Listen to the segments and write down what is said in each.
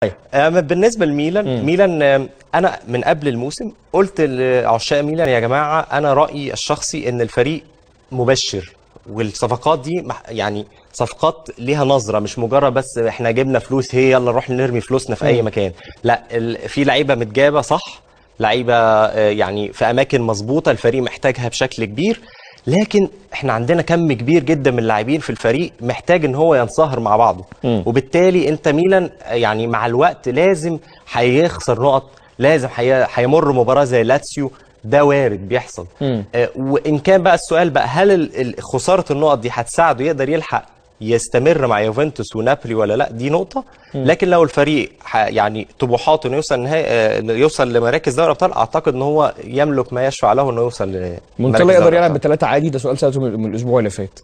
أما بالنسبه لميلان ميلان آم، انا من قبل الموسم قلت لعشاق ميلان يا جماعه انا رايي الشخصي ان الفريق مبشر والصفقات دي مح- يعني صفقات ليها نظره مش مجرد بس احنا جبنا فلوس هي يلا نروح نرمي فلوسنا في اي مكان لا ال- في لعيبه متجابه صح لعيبه آه، يعني في اماكن مظبوطه الفريق محتاجها بشكل كبير لكن احنا عندنا كم كبير جدا من اللاعبين في الفريق محتاج ان هو ينصهر مع بعضه وبالتالي انت ميلان يعني مع الوقت لازم هيخسر نقط لازم هي- هيمر مباراه زي لاتسيو ده وارد بيحصل آه، وان كان بقى السؤال بقى هل ال- ال- خساره النقط دي هتساعده يقدر يلحق يستمر مع يوفنتوس ونابولي ولا لا دي نقطه لكن لو الفريق ح- يعني طموحاته انه يوصل نهائي آه، يوصل لمراكز دوري الابطال اعتقد ان هو يملك ما يشفع له انه يوصل لمراكز مونتلا دوري يقدر يلعب الأبطال. بثلاثه عادي ده سؤال سالته من من الاسبوع اللي فات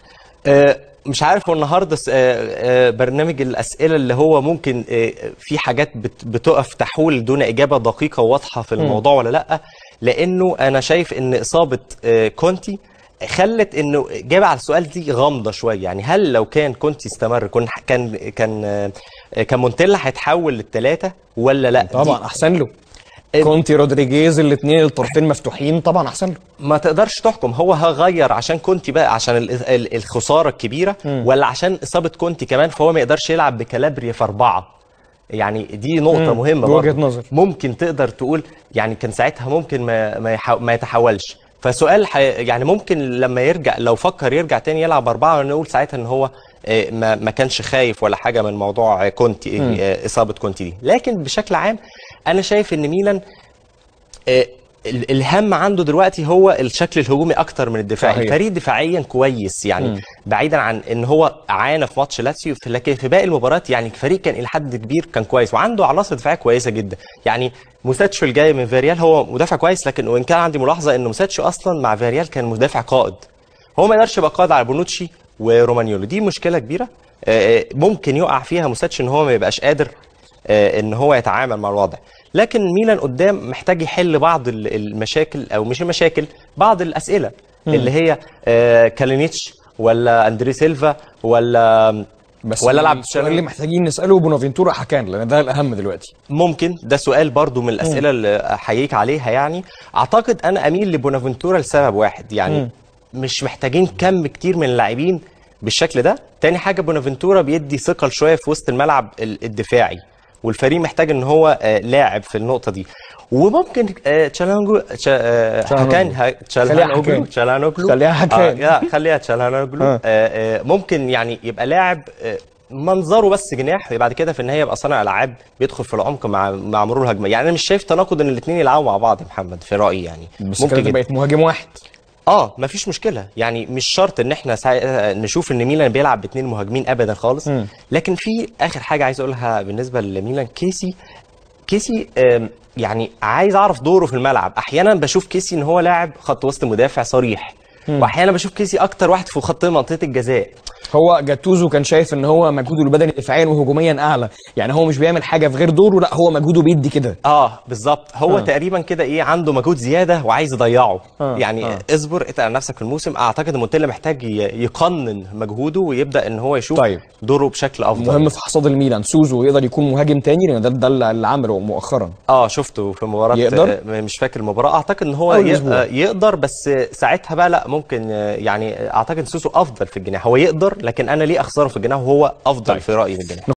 آه، مش عارف هو النهارده س- آه، آه، برنامج الاسئله اللي هو ممكن آه، في حاجات بت- بتقف تحول دون اجابه دقيقه وواضحه في الموضوع ولا لا لانه انا شايف ان اصابه آه، كونتي خلت انه جاب على السؤال دي غامضه شويه يعني هل لو كان كونتي استمر كن كان كان آه، كان مونتيلا هيتحول للثلاثه ولا لا طبعا دي احسن له ال- كونتي رودريجيز الاثنين الطرفين مفتوحين طبعا احسن له ما تقدرش تحكم هو هغير عشان كونتي بقى عشان ال- ال- الخساره الكبيره ولا عشان اصابه كونتي كمان فهو ما يقدرش يلعب بكالابريا في اربعه يعني دي نقطة مم. مهمة دي وجهة برضه. نظر. ممكن تقدر تقول يعني كان ساعتها ممكن ما ما, يحو ما يتحولش فسؤال حي... يعني ممكن لما يرجع لو فكر يرجع تاني يلعب أربعة نقول ساعتها إن هو آه، ما ما كانش خايف ولا حاجة من موضوع كونتي آه، إصابة كونتي دي لكن بشكل عام أنا شايف إن ميلان آه، ال- الهم عنده دلوقتي هو الشكل الهجومي اكتر من الدفاعي صحيح. الفريق دفاعيا كويس يعني مم. بعيدا عن ان هو عانى في ماتش لاتسيو في- لكن في باقي المباريات يعني الفريق كان الى حد كبير كان كويس وعنده عناصر دفاعيه كويسه جدا يعني موساتشو الجاي من فيريال هو مدافع كويس لكن وان كان عندي ملاحظه ان موساتشو اصلا مع فيريال كان مدافع قائد هو ما يقدرش يبقى قائد على بونوتشي ورومانيولو دي مشكله كبيره آه، آه، ممكن يقع فيها موساتشو ان هو ما يبقاش قادر آه، ان هو يتعامل مع الوضع لكن ميلان قدام محتاج يحل بعض ال- المشاكل او مش المشاكل بعض الاسئله اللي هي آه، كالينيتش ولا اندري سيلفا ولا بس ولا العب السؤال اللي محتاجين نساله بونافنتورا حكان لان ده الاهم دلوقتي ممكن ده سؤال برضو من الاسئله اللي احييك عليها يعني اعتقد انا اميل لبونافنتورا لسبب واحد يعني مش محتاجين كم كتير من اللاعبين بالشكل ده تاني حاجه بونافنتورا بيدي ثقل شويه في وسط الملعب ال- الدفاعي والفريق محتاج ان هو آه، لاعب في النقطه دي وممكن آه، تشالانجو تشا- آه، تشالهانوجلو. حكان ه- خليها تشالهانوجلو حكان. تشالهانوجلو خليها حكان. آه، لا خليها تشالهانوجلو آه. آه، آه، ممكن يعني يبقى لاعب آه، منظره بس جناح بعد كده في النهايه يبقى صانع العاب بيدخل في العمق مع مع مرور الهجمه يعني انا مش شايف تناقض ان الاثنين يلعبوا مع بعض يا محمد في رايي يعني بس ممكن كده جدا بقت مهاجم واحد اه مفيش مشكله يعني مش شرط ان احنا سا... نشوف ان ميلان بيلعب باثنين مهاجمين ابدا خالص مم. لكن في اخر حاجه عايز اقولها بالنسبه لميلان كيسي كيسي آم، يعني عايز اعرف دوره في الملعب احيانا بشوف كيسي ان هو لاعب خط وسط مدافع صريح واحيانا بشوف كيسي اكتر واحد في خط منطقه الجزاء هو جاتوزو كان شايف ان هو مجهوده البدني دفاعيا وهجوميا اعلى يعني هو مش بيعمل حاجه في غير دوره لا هو مجهوده بيدي كده اه بالظبط هو آه. آه. تقريبا كده ايه عنده مجهود زياده وعايز يضيعه آه، آه. يعني آه. آه. اصبر اتقل على نفسك في الموسم اعتقد ان مونتيلا محتاج ي- يقنن مجهوده ويبدا ان هو يشوف طيب. دوره بشكل افضل مهم في حصاد الميلان سوزو يقدر يكون مهاجم تاني لان ده ده اللي عمله مؤخرا اه شفته في مباراه يقدر؟ آه، مش فاكر المباراه اعتقد ان هو أول ي- أسبوع. آه، يقدر بس ساعتها بقى لا ممكن آه، يعني اعتقد سوسو افضل في الجناح هو يقدر لكن انا ليه اخسره في الجناح وهو افضل طيب. في رايي في الجناح